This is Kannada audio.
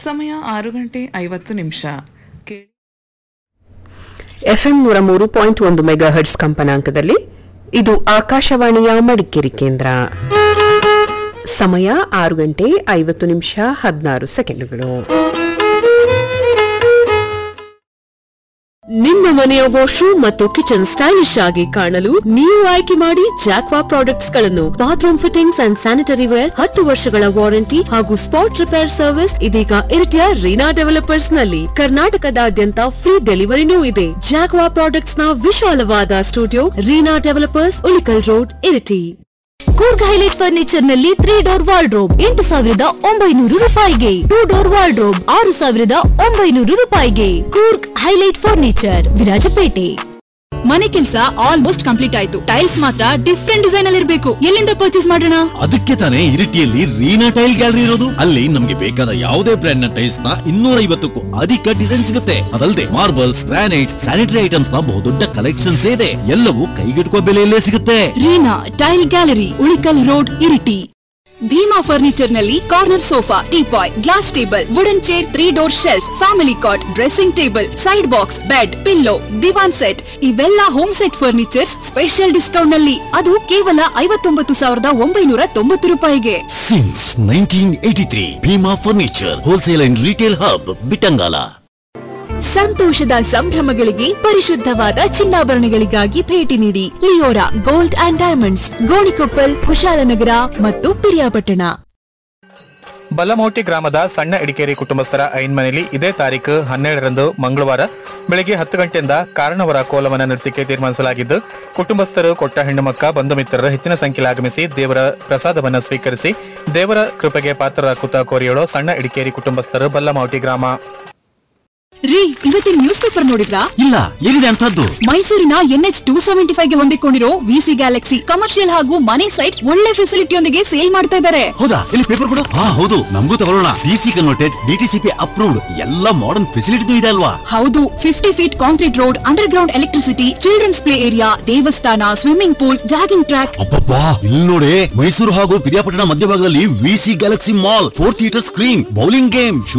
ಸಮಯ ಆರು ಗಂಟೆ ಐವತ್ತು ನಿಮಿಷ ಕೇಳಿ ಎಫ್ಎಂ ನೂರ ಮೂರು ಪಾಯಿಂಟ್ ಒಂದು ಮೆಗಾ ಹರ್ಟ್ಸ್ ಕಂಪನಾಂಕದಲ್ಲಿ ಇದು ಆಕಾಶವಾಣಿಯ ಮಡಿಕೇರಿ ಕೇಂದ್ರ ಸಮಯ ಆರು ಗಂಟೆ ಐವತ್ತು ನಿಮಿಷ ಹದಿನಾರು ಸೆಕೆಂಡುಗಳು ನಿಮ್ಮ ಮನೆಯ ವಾಶ್ರೂಮ್ ಮತ್ತು ಕಿಚನ್ ಸ್ಟೈಲಿಶ್ ಆಗಿ ಕಾಣಲು ನೀವು ಆಯ್ಕೆ ಮಾಡಿ ಜಾಕ್ವಾ ಪ್ರಾಡಕ್ಟ್ಸ್ ಗಳನ್ನು bathroom fittings and sanitary ware ಹತ್ತು ವರ್ಷಗಳ ವಾರಂಟಿ ಹಾಗೂ ಸ್ಪಾಟ್ ರಿಪೇರ್ ಸರ್ವಿಸ್ ಇದೀಗ ಇರಿಟಿಯ ರೀನಾ ಡೆವಲಪರ್ಸ್ ನಲ್ಲಿ ಕರ್ನಾಟಕದಾದ್ಯಂತ ಫ್ರೀ ಡೆಲಿವರಿನೂ ಇದೆ ಜಾಕ್ವಾ ಪ್ರಾಡಕ್ಟ್ಸ್ ನ ವಿಶಾಲವಾದ studio Reena developers Ulikal road Iritty Coorg highlight furniture ನಲ್ಲಿ ತ್ರೀ ಡೋರ್ ವಾರ್ಡ್ರೋಬ್ ಎಂಟು ಸಾವಿರದ ಒಂಬೈನೂರು ರೂಪಾಯಿಗೆ ಟೂ ಡೋರ್ ವಾರ್ಡ್ರೋಬ್ ಆರು ಸಾವಿರದ ಒಂಬೈನೂರು ರೂಪಾಯಿಗೆ ಕೂರ್ಗ್ ಹೈಲೈಟ್ ಫರ್ನಿಚರ್ ವಿರಾಜಪೇಟೆ ಮನೆ ಕೆಲಸ ಆಲ್ಮೋಸ್ಟ್ ಕಂಪ್ಲೀಟ್ ಆಯ್ತು ಟೈಲ್ಸ್ ಮಾತ್ರ ಡಿಫ್ರೆಂಟ್ ಡಿಸೈನ್ ಅಲ್ಲಿ ಇರಬೇಕು ಎಲ್ಲಿಂದ ಪರ್ಚೇಸ್ ಮಾಡೋಣ ಅದಕ್ಕೆ ತಾನೇ ಇರಿಟಿಯಲ್ಲಿ ರೀನಾ ಟೈಲ್ ಗ್ಯಾಲರಿ ಇರೋದು ಅಲ್ಲಿ ನಮ್ಗೆ ಬೇಕಾದ ಯಾವುದೇ ಬ್ರ್ಯಾಂಡ್ ನ ಟೈಲ್ಸ್ ನ ಇನ್ನೂರ ಐವತ್ತಕ್ಕೂ ಅಧಿಕ ಡಿಸೈನ್ ಸಿಗುತ್ತೆ ಅದಲ್ಲದೆ ಮಾರ್ಬಲ್ಸ್ ಗ್ರಾನೈಟ್ಸ್ ಸ್ಯಾನಿಟರಿ ಐಟಮ್ಸ್ ನ ಬಹುದೊಡ್ಡ ಕಲೆಕ್ಷನ್ಸ್ ಇದೆ ಎಲ್ಲವೂ ಕೈಗೆಟುಕುವ ಬೆಲೆಯಲ್ಲೇ ಸಿಗುತ್ತೆ Reena tile gallery Ulikal road Iritty Bhima furniture ನಲ್ಲಿ corner sofa teapoy glass table wooden chair three door shelf family cot dressing table side box bed pillow divan set ಇವೆಲ್ಲ home set furnitures special discount ನಲ್ಲಿ ಅದು ಕೇವಲ ಐವತ್ತೊಂಬತ್ತು ಸಾವಿರದ ಒಂಬೈನೂರ ತೊಂಬತ್ತು ರೂಪಾಯಿಗೆ since nineteen eighty three Bhima furniture wholesale and retail hub Bittangala ಸಂತೋಷದ ಸಂಭ್ರಮಗಳಿಗೆ ಪರಿಶುದ್ಧವಾದ ಚಿನ್ನಾಭರಣಗಳಿಗಾಗಿ ಭೇಟಿ ನೀಡಿ Leora gold and diamonds Gonikoppal Kushalnagar ಮತ್ತು ಪಿರಿಯಾಪಟ್ಟಣ ಬಲ್ಲಮೋಟಿ ಗ್ರಾಮದ ಸಣ್ಣ ಇಡಿಕೇರಿ ಕುಟುಂಬಸ್ಥರ ಐನ್ ಮನೆಯಲ್ಲಿ ಇದೇ ತಾರೀಕು ಹನ್ನೆರಡರಂದು ಮಂಗಳವಾರ ಬೆಳಗ್ಗೆ ಹತ್ತು ಗಂಟೆಯಿಂದ ಕಾರಣವರ ಕೋಲವನ್ನು ನಡೆಸಿಕೆ ತೀರ್ಮಾನಿಸಲಾಗಿದ್ದು ಕುಟುಂಬಸ್ಥರು ಕೊಟ್ಟ ಹೆಣ್ಣು ಮಕ್ಕ ಬಂಧು ಮಿತ್ರರು ಹೆಚ್ಚಿನ ಸಂಖ್ಯೆಯಲ್ಲಿ ಆಗಮಿಸಿ ದೇವರ ಪ್ರಸಾದವನ್ನು ಸ್ವೀಕರಿಸಿ ದೇವರ ಕೃಪೆಗೆ ಪಾತ್ರರಾಗುತ್ತಾ ಕೋರಿಯೋಳು ಸಣ್ಣ ಇಡಿಕೇರಿ ಕುಟುಂಬಸ್ಥರು ಬಲ್ಲಮೌಟಿ ಗ್ರಾಮ ರೀ ಇವತ್ತಿನ ನ್ಯೂಸ್ ಪೇಪರ್ ನೋಡಿದ್ರಾ ಇಲ್ಲ ಏನಿದೆ ಅಂತದ್ದು ಮೈಸೂರಿನ ಎನ್ಎಚ್ ಟೂ ಸೆವೆಂಟಿ ಫೈವ್ ಗೆ ಹೊಂದಿಕೊಂಡಿರೋ ವಿಸಿ ಗ್ಯಾಲಕ್ಸಿ ಕಮರ್ಷಿಯಲ್ ಹಾಗೂ ಮನೆ ಸೈಟ್ ಒಳ್ಳೆ ಫೆಸಿಲಿಟಿಯೊಂದಿಗೆ ಸೇಲ್ ಮಾಡ್ತಾ ಇದ್ದಾರೆ ಹೌದಾ ಇಲ್ಲಿ ಪೇಪರ್ ಕೊಡು ಹಾ ಹೌದು ನಮಗೂ ತಗೊಳ್ಳೋಣ ಡಿಸಿ ಕನ್ವರ್ಟೆಡ್ ಡಿಟಿಸಿಪಿ ಅಪ್ರೂವ್ಡ್ ಎಲ್ಲ ಮಾಡರ್ನ್ ಫೆಸಿಲಿಟಿ ಇದೆ ಅಲ್ವಾ ಹೌದು fifty feet concrete road underground electricity children's play area ದೇವಸ್ಥಾನ ಸ್ವಿಮ್ಮಿಂಗ್ ಪೂಲ್ ಜಾಗಿಂಗ್ ಟ್ರ್ಯಾಕ್ ಅಬ್ಬಬ್ಬಾ ಇಲ್ಲಿ ನೋಡಿ ಮೈಸೂರು ಹಾಗೂ ಪಿರಿಯಾಪಟ್ಟಣ ಮಧ್ಯಭಾಗದಲ್ಲಿ VC galaxy mall four theatre screen bowling game